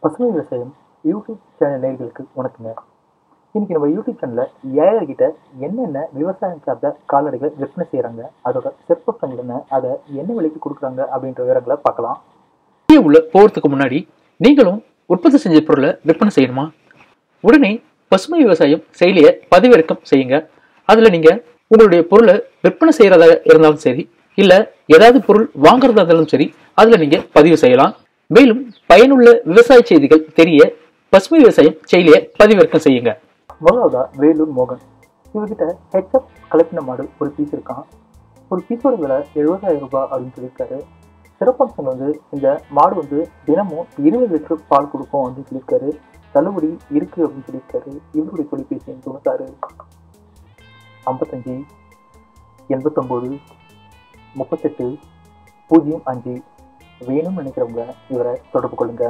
பசுமை விவசாயம் YouTube channel நேயர்களுக்கு வணக்கங்க இன்னைக்கு நம்ம யூடியூப் சேனலில் ஏழைகிட்ட என்னென்ன விவசாயம் சார்ந்த கால்நடைகளை விற்பனை செய்கிறாங்க அதோட சிறப்பம்சங்கள் என்ன அதை என்ன விலைக்கு கொடுக்குறாங்க அப்படின்ற விவரங்களை பார்க்கலாம் வீடியோ உள்ள போகிறதுக்கு முன்னாடி நீங்களும் உற்பத்தி செஞ்ச பொருளை விற்பனை செய்யணுமா உடனே பசுமை விவசாயம் செயலியை பதிவிறக்கம் செய்யுங்க அதில் நீங்கள் உங்களுடைய பொருளை விற்பனை செய்கிறதா இருந்தாலும் சரி இல்லை ஏதாவது பொருள் வாங்குறதா இருந்தாலும் சரி அதில் நீங்கள் பதிவு செய்யலாம் மேலும் பயனுள்ள விவசாய செய்திகள் தெரிய பசுமை விவசாயம் செயலியை பதிவிறக்கம் செய்யுங்க முதலாவதா வேலூர் மோகன் இவர்கிட்ட ஹெச்எப் கலப்பின மாடு ஒரு பீஸ் இருக்கான் ஒரு பீஸோட விலை எழுபதாயிரம் ரூபாய் அப்படின்னு சொல்லியிருக்காரு சிறப்பம்சம் வந்து இந்த மாடு வந்து தினமும் இருபது லிட்டர் பால் கொடுக்கும் அப்படின்னு சொல்லியிருக்காரு தள்ளுபடி இருக்கு அப்படின்னு சொல்லியிருக்காரு இவருடைய தொலைபேசி எண் தொண்ணூத்தாறு ஐம்பத்தஞ்சு எண்பத்தொம்போது முப்பத்தெட்டு பூஜ்ஜியம் அஞ்சு வேணும்னு நினைக்கிறவங்க இவரை தொடர்பு கொள்ளுங்க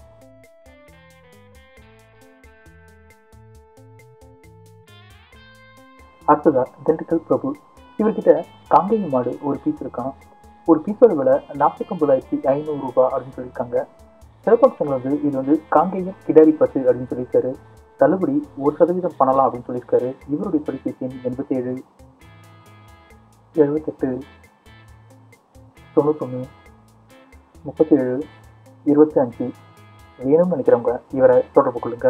அடுத்ததா திண்டுக்கல் பிரபு இவர்கிட்ட காங்கேய மாடு ஒரு பீஸ் இருக்கான் ஒரு பீஸோட விலை நாற்பத்தொம்பதாயிரத்தி ஐநூறு ரூபாய் அப்படின்னு சொல்லியிருக்காங்க சிறப்பம்சங்கள் வந்து இது வந்து காங்கேயம் கிடாரி பசு அப்படின்னு சொல்லியிருக்காரு தள்ளுபடி ஒரு சதவீதம் பண்ணலாம் அப்படின்னு சொல்லியிருக்காரு இவருடைய தொலைபேசி எண் எண்பத்தேழு எழுபத்தெட்டு தொண்ணூத்தொன்று முப்பத்தேழு இருபத்தி அஞ்சு வேணும்னு நினைக்கிறவங்க இவரை தொடர்பு கொள்ளுங்க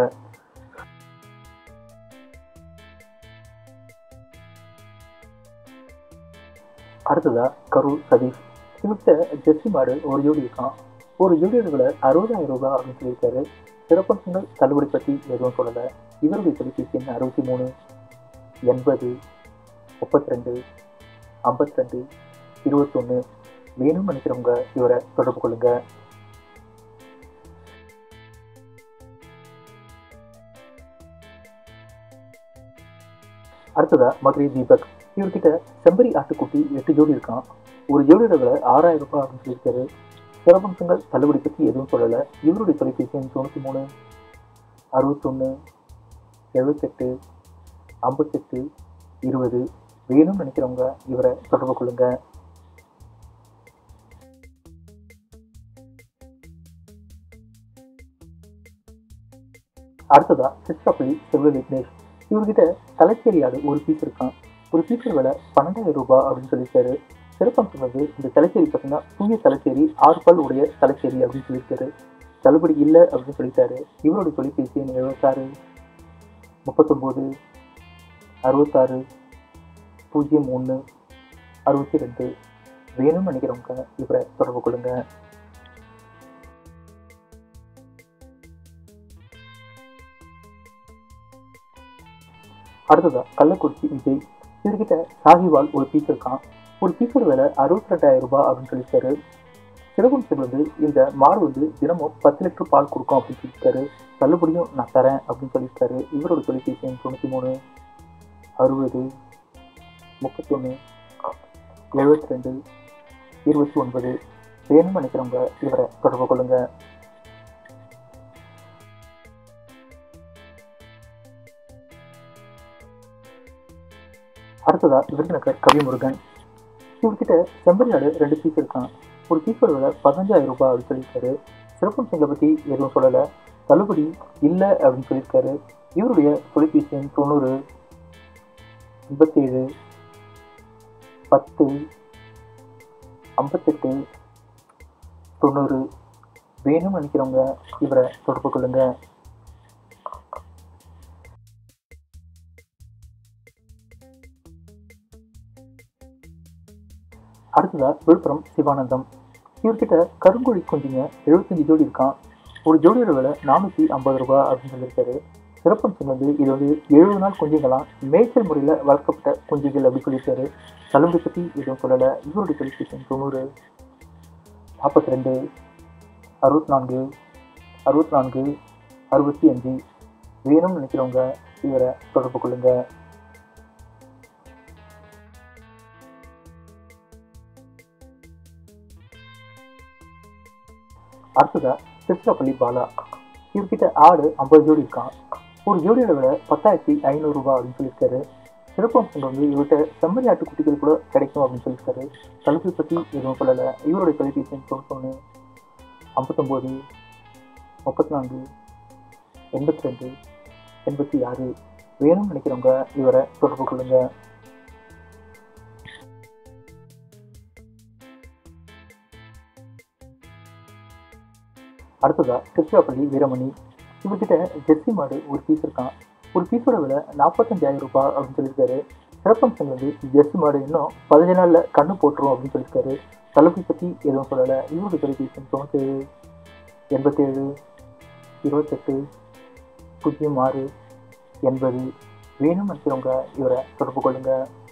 அடுத்ததா கரூர் சதீஷ் இவர்கிட்ட ஜெர்சி மாடு ஒரு ஜோடி இருக்கான் ஒரு ஜோடியோட விலை அறுபதாயிரம் ரூபாய் அப்படின்னு சொல்லியிருக்காரு சிறப்பம்சங்கள் தள்ளுபடி பற்றி எதுவும் சொல்லலை இவருடைய தொலைபேசி எண் அறுபத்தி மூணு எண்பது முப்பத்தி ரெண்டு ஐம்பத்தி ரெண்டு இருபத்தொன்று வேணும்னு நினைக்கிறவங்க இவரை தொடர்பு கொள்ளுங்க அடுத்ததா மதுரை தீபக் இவர்கிட்ட செம்பரி ஆட்டுக்குட்டி எட்டு ஜோடி இருக்கான் ஒரு ஜோடியோட விலை ஆறாயிரம் ரூபாய் அப்படின்னு சொல்லியிருக்காரு சிறப்பம்சங்கள் தள்ளுபடி பற்றி எதுவும் சொல்லலை இவருடைய தொலைபேசி எண் தொண்ணூற்றி மூணு அறுபத்தொன்று எழுபத்தெட்டு ஐம்பத்தெட்டு இருபது வேணும்னு நினைக்கிறவங்க இவரை தொடர்பு கொள்ளுங்க அடுத்ததா சிற்றாப்பள்ளி செல்வ விக்னேஷ் இவர்கிட்ட தலைச்சேரி ஆடு ஒரு பீஸ் இருக்கான் ஒரு பீஸோட விலை பன்னெண்டாயிரம் ரூபாய் அப்படின்னு சொல்லியிருக்காரு சிறப்பம்சம் வந்து இந்த தலைச்சேரி பார்த்தீங்கன்னா தூய தலைச்சேரி ஆறு பல் உடைய தலைச்சேரி அப்படின்னு சொல்லியிருக்காரு தள்ளுபடி இல்லை அப்படின்னு சொல்லிட்டாரு இவருடைய தொலைபேசி எண் எழுபத்தாறு முப்பத்தொம்போது அறுபத்தாறு பூஜ்ஜியம் ஒன்று அறுபத்தி ரெண்டு வேணும்னு நினைக்கிறவங்க இவரை தொடர்பு கொள்ளுங்க அடுத்ததா கள்ளக்குறிச்சி விஜய் இவர்கிட்ட சாகிவால் ஒரு பீஸ் இருக்கான் ஒரு பீஸோட விலை அறுபத்தி ரெண்டாயிரம் ரூபாய் அப்படின்னு சொல்லியிருக்காரு சிறகும்சல் வந்து இந்த மாடு வந்து தினமும் பத்து லிட்டர் பால் கொடுக்கும் அப்படின்னு சொல்லியிருக்காரு தள்ளுபடியும் நான் தரேன் அப்படின்னு சொல்லியிருக்காரு இவரோட தொலைபேசி எண் தொண்ணூற்றி மூணு அறுபது முப்பத்தொன்று எழுபத்தி ரெண்டு இருபத்தி ஒன்பது வேணும்னு நினைக்கிறவங்க இவரை தொடர்பு கொள்ளுங்க அடுத்ததா விருதுநகர் கவிமுருகன் இவர்கிட்ட செம்பரியாடு ரெண்டு பீஸ் இருக்கான் ஒரு பீஸோட விலை பதினஞ்சாயிரம் ரூபாய் அப்படின்னு சொல்லியிருக்காரு சிறப்பம்சங்களை பற்றி எதுவும் சொல்லலை தள்ளுபடி இல்லை அப்படின்னு சொல்லியிருக்காரு இவருடைய தொலைபேசி எண் தொண்ணூறு எண்பத்தேழு பத்து ஐம்பத்தெட்டு தொண்ணூறு வேணும்னு நினைக்கிறவங்க இவரை தொடர்பு கொள்ளுங்க அடுத்ததா விழுப்புரம் சிவானந்தம் இவர்கிட்ட கருங்கோழி குஞ்சுங்க எழுபத்தஞ்சு ஜோடி இருக்கான் ஒரு ஜோடியோட விலை நானூற்றி ஐம்பது ரூபாய் அப்படின்னு சொல்லியிருக்காரு சிறப்பம்சம் வந்து இது வந்து எழுபது நாள் குஞ்சுங்களாம் மேய்ச்சல் முறையில் வளர்க்கப்பட்ட குஞ்சுகள் அப்படின்னு சொல்லியிருக்காரு தள்ளுபடி பற்றி எதுவும் சொல்லலை இவருடைய தொலைபேசி தொண்ணூறு நாற்பத்தி ரெண்டு அறுபத்தி நான்கு அறுபத்தி நான்கு அறுபத்தி அஞ்சு வேணும்னு நினைக்கிறவங்க இவரை தொடர்பு கொள்ளுங்க அடுத்ததா திருச்சிராப்பள்ளி பாலா இவர்கிட்ட ஆடு ஐம்பது ஜோடி இருக்கான் ஒரு ஜோடியோட விலை பத்தாயிரத்தி ஐநூறு ரூபாய் அப்படின்னு சொல்லியிருக்காரு சிறப்பம்சங்கள் வந்து இவர்கிட்ட செம்மறி ஆட்டுக்குட்டிகள் கூட கிடைக்கும் அப்படின்னு சொல்லியிருக்காரு தடுப்பை பற்றி எதுவும் சொல்லலை இவருடைய தொலைபேசி எண் தொண்ணூத்தொன்று ஐம்பத்தொம்போது முப்பத்தி நான்கு எண்பத்தி ரெண்டு எண்பத்தி ஆறு வேணும்னு நினைக்கிறவங்க இவரை தொடர்பு கொள்ளுங்க அடுத்ததா திருச்சிராப்பள்ளி வீரமணி இவர்கிட்ட ஜெர்சி மாடு ஒரு பீஸ் இருக்கான் ஒரு பீஸோட விலை நாற்பத்தஞ்சாயிரம் ரூபாய் அப்படின்னு சொல்லியிருக்காரு சிறப்பம்சம் வந்து ஜெர்சி மாடு இன்னும் பதினஞ்சு நாளில் கண்ணு போட்டுரும் அப்படின்னு சொல்லியிருக்காரு தள்ளுபடி பற்றி எதுவும் சொல்லலை இவருடைய தொலைபேசி தொண்ணூற்றேழு எண்பத்தேழு இருபத்தெட்டு பூஜ்ஜியம் ஆறு எண்பது வேணும் நினைக்கிறவங்க இவரை தொடர்பு கொள்ளுங்க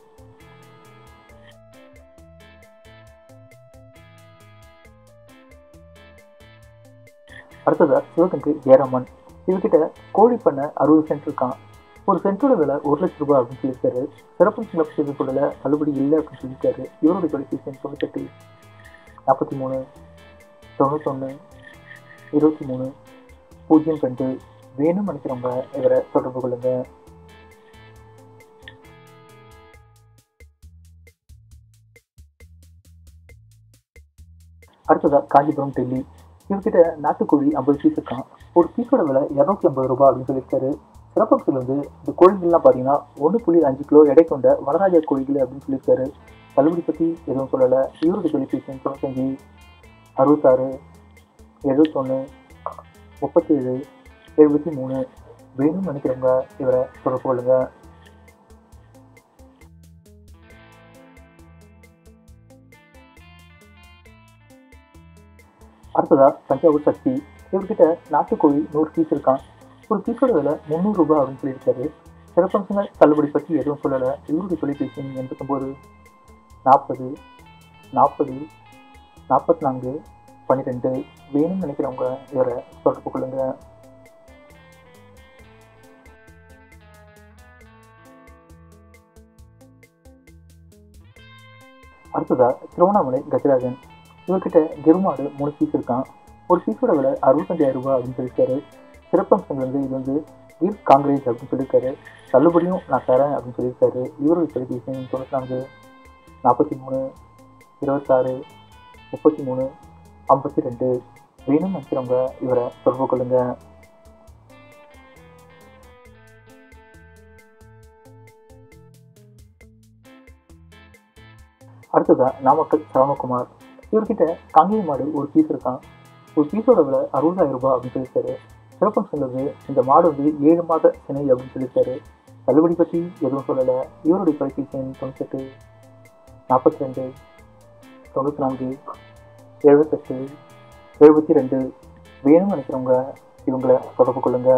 அடுத்ததா சிவகங்கை ஜெயராமன் இவர்கிட்ட கோழி பண்ண அறுபது சென்ட் இருக்கான் ஒரு சென்ட்டோட விலை ஒரு லட்சம் ரூபாய் அப்படின்னு சொல்லியிருக்காரு சிறப்பு சிறப்பு செய்து சொல்லல தள்ளுபடி இல்லை அப்படின்னு சொல்லியிருக்காரு இவருடைய தொலைபேசி எண் தொண்ணூத்தெட்டு நாற்பத்தி மூணு தொண்ணூத்தொன்று இருபத்தி மூணு பூஜ்ஜியம் ரெண்டு வேணும் நினைக்கிறவங்க இவரை தொடர்பு கொள்ளுங்க அடுத்ததா காஞ்சிபுரம் டெல்லி இவர்கிட்ட நாட்டுக்கோழி ஐம்பது பீஸ் இருக்கான் ஒரு பீஸோட விலை இரநூத்தி ஐம்பது ரூபாய் அப்படின்னு சொல்லியிருக்காரு சிறப்பம்சல் வந்து இந்த கோழிகள்லாம் பார்த்தீங்கன்னா ஒன்று புள்ளி அஞ்சு கிலோ எடை கொண்ட வனராஜா கோழிகள் அப்படின்னு சொல்லியிருக்காரு தள்ளுபடி பற்றி எதுவும் சொல்லலை இவருடைய தொலைபேசி எண் தொண்ணூத்தஞ்சு அறுபத்தாறு எழுபத்தொன்று முப்பத்தேழு எழுபத்தி மூணு வேணும்னு நினைக்கிறவங்க இவரை தொடர்பு கொள்ளுங்க அடுத்ததா தஞ்சாவூர் சக்தி இவர்கிட்ட நாட்டுக்கோழி நூறு பீஸ் இருக்கான் ஒரு பீஸோட விலை முந்நூறு ரூபாய் அப்படின்னு சொல்லியிருக்காரு சிறப்பம்சங்கள் தள்ளுபடி பற்றி எதுவும் சொல்லலை இவருடைய தொலைபேசி எண் எண்பத்தொம்போது நாற்பது நாற்பது நாற்பத்தி நான்கு பன்னிரெண்டு வேணும்னு நினைக்கிறவங்க இவரை தொடர்பு கொள்ளுங்க அடுத்ததா திருவண்ணாமலை கஜராஜன் இவர்கிட்ட கெருமாடு மூணு பீஸ் இருக்கான் ஒரு பீஸோட விலை அறுபத்தஞ்சாயிரம் ரூபாய் அப்படின்னு சொல்லியிருக்காரு சிறப்பம்சங்கள் வந்து இது வந்து கீர் காங்கிரஸ் அப்படின்னு சொல்லியிருக்காரு தள்ளுபடியும் நான் தரேன் அப்படின்னு சொல்லியிருக்காரு இவருடைய தொலைபேசி எண் தொண்ணூற்றி நான்கு நாற்பத்தி மூணு இருபத்தாறு முப்பத்தி மூணு ஐம்பத்தி ரெண்டு வேணும்னு நினைக்கிறவங்க இவரை தொடர்பு கொள்ளுங்க அடுத்ததா நாமக்கல் சரவணகுமார் இவர்கிட்ட காங்கேய மாடு ஒரு பீஸ் இருக்கான் ஒரு பீஸோட விலை அறுபதாயிரம் ரூபாய் அப்படின்னு சொல்லியிருக்காரு சிறப்பம் சொல்லுது இந்த மாடு வந்து ஏழு மாத சினை அப்படின்னு சொல்லியிருக்காரு தள்ளுபடி பற்றி எதுவும் சொல்லலை இவருடைய தொலைபேசி எண் தொண்ணூத்தெட்டு நாற்பத்தி ரெண்டு தொண்ணூற்றி நான்கு எழுபத்தெட்டு எழுபத்தி ரெண்டு வேணும்னு நினைக்கிறவங்க இவங்களை தொடர்பு கொள்ளுங்க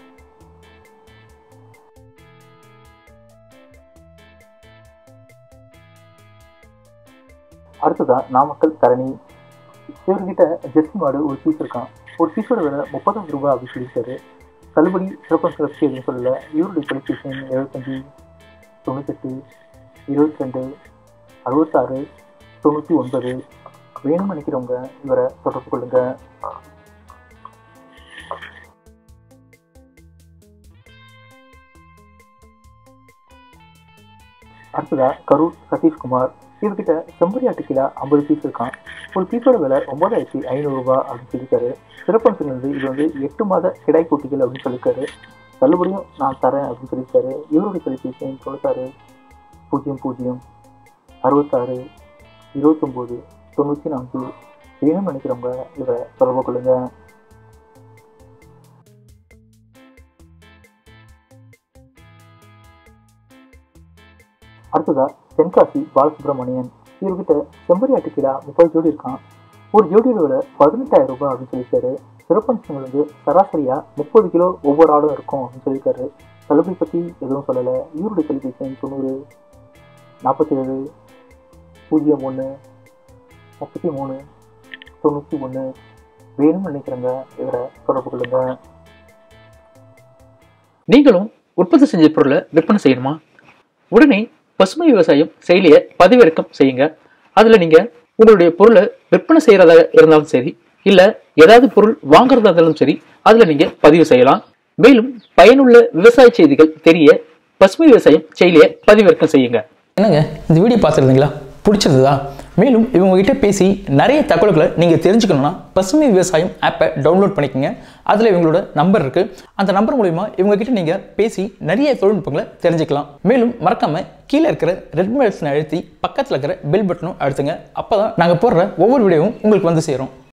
அடுத்ததா நாமக்கல் தரணி இவர்கிட்ட ஜெர்சி மாடு ஒரு பீஸ் இருக்கான் ஒரு பீஸோட விலை முப்பத்தஞ்சு ரூபாய் அப்படின்னு சொல்லியிருக்காரு தள்ளுபடி சிறப்பு சிறப்பு எதுவும் சொல்லல இவருடைய தொலைபேசி எண் எழுபத்தஞ்சு தொண்ணூத்தெட்டு இருபத்தி ரெண்டு அறுபத்தாறு தொண்ணூற்றி ஒன்பது வேணும்னு நினைக்கிறவங்க இவரை தொடர்பு கொள்ளுங்க அடுத்ததா கரூர் சதீஷ்குமார் இவர்கிட்ட செம்பரியாட்டு கிலோ ஐம்பது பீஸ் இருக்கான் ஒரு பீஸோட விலை ஒன்பதாயிரத்தி ஐநூறுரூபா அப்படின்னு சொல்லியிருக்காரு சிறப்பம்சம் வந்து இது வந்து எட்டு மாத கிடாய் குட்டிகள் அப்படின்னு சொல்லியிருக்காரு தள்ளுபடியும் நான் தரேன் அப்படின்னு சொல்லியிருக்காரு இவருடைய தொலைபேசி எண் தொண்ணூத்தாறு பூஜ்ஜியம் பூஜ்ஜியம் அறுபத்தாறு இருபத்தொம்போது தொண்ணூற்றி நான்கு வேணும்னு நினைக்கிறவங்க இவரை தொடர்பு கொள்ளுங்க அடுத்ததா தென்காசி பாலசுப்ரமணியன் இவர்கிட்ட செம்பரியாட்டு கிடா முப்பது ஜோடி இருக்கான் ஒரு ஜோடியோட விலை பதினெட்டாயிரம் ரூபாய் அப்படின்னு சொல்லியிருக்காரு சிறப்பம்சங்கள் வந்து சராசரியா முப்பது கிலோ ஒவ்வொரு ஆடும் இருக்கும் அப்படின்னு சொல்லியிருக்காரு தள்ளுபடி பற்றி எதுவும் சொல்லலை இவருடைய தொலைபேசி எண் தொண்ணூறு நாற்பத்தி ஏழு பூஜ்ஜியம் ஒன்று முப்பத்தி மூணு தொண்ணூற்றி ஒன்று வேணும்னு நினைக்கிறவங்க இவரை தொடர்பு கொள்ளுங்க நீங்களும் உற்பத்தி செஞ்ச பொருளை விற்பனை செய்யணுமா உடனே பசுமை விவசாயம் செயலியை பதிவிறக்கம் செய்யுங்க அதுல நீங்க உங்களுடைய பொருளை விற்பனை செய்யறதா இருந்தாலும் சரி இல்ல ஏதாவது பொருள் வாங்குறதா இருந்தாலும் சரி அதுல நீங்க பதிவு செய்யலாம் மேலும் பயனுள்ள விவசாய செய்திகள் தெரிய பசுமை விவசாயம் செயலியை பதிவிறக்கம் செய்யுங்க என்னங்க இந்த வீடியோ பார்த்துருந்தீங்களா பிடிச்சிருந்ததா மேலும் இவங்க கிட்ட பேசி நிறைய தகவல்களை நீங்கள் தெரிஞ்சுக்கணும்னா பசுமை விவசாயம் ஆப்பை டவுன்லோட் பண்ணிக்கோங்க அதில் இவங்களோட நம்பர் இருக்குது அந்த நம்பர் மூலிமா இவங்க கிட்ட நீங்கள் பேசி நிறைய தொழில்நுட்பங்களை தெரிஞ்சுக்கலாம் மேலும் மறக்காமல் கீழே இருக்கிற ரெட் பட்டனை அழுத்தி பக்கத்தில் இருக்கிற பெல் பட்டனும் அழுத்துங்க அப்போ தான் நாங்கள் போடுற ஒவ்வொரு வீடியோவும் உங்களுக்கு வந்து சேரும்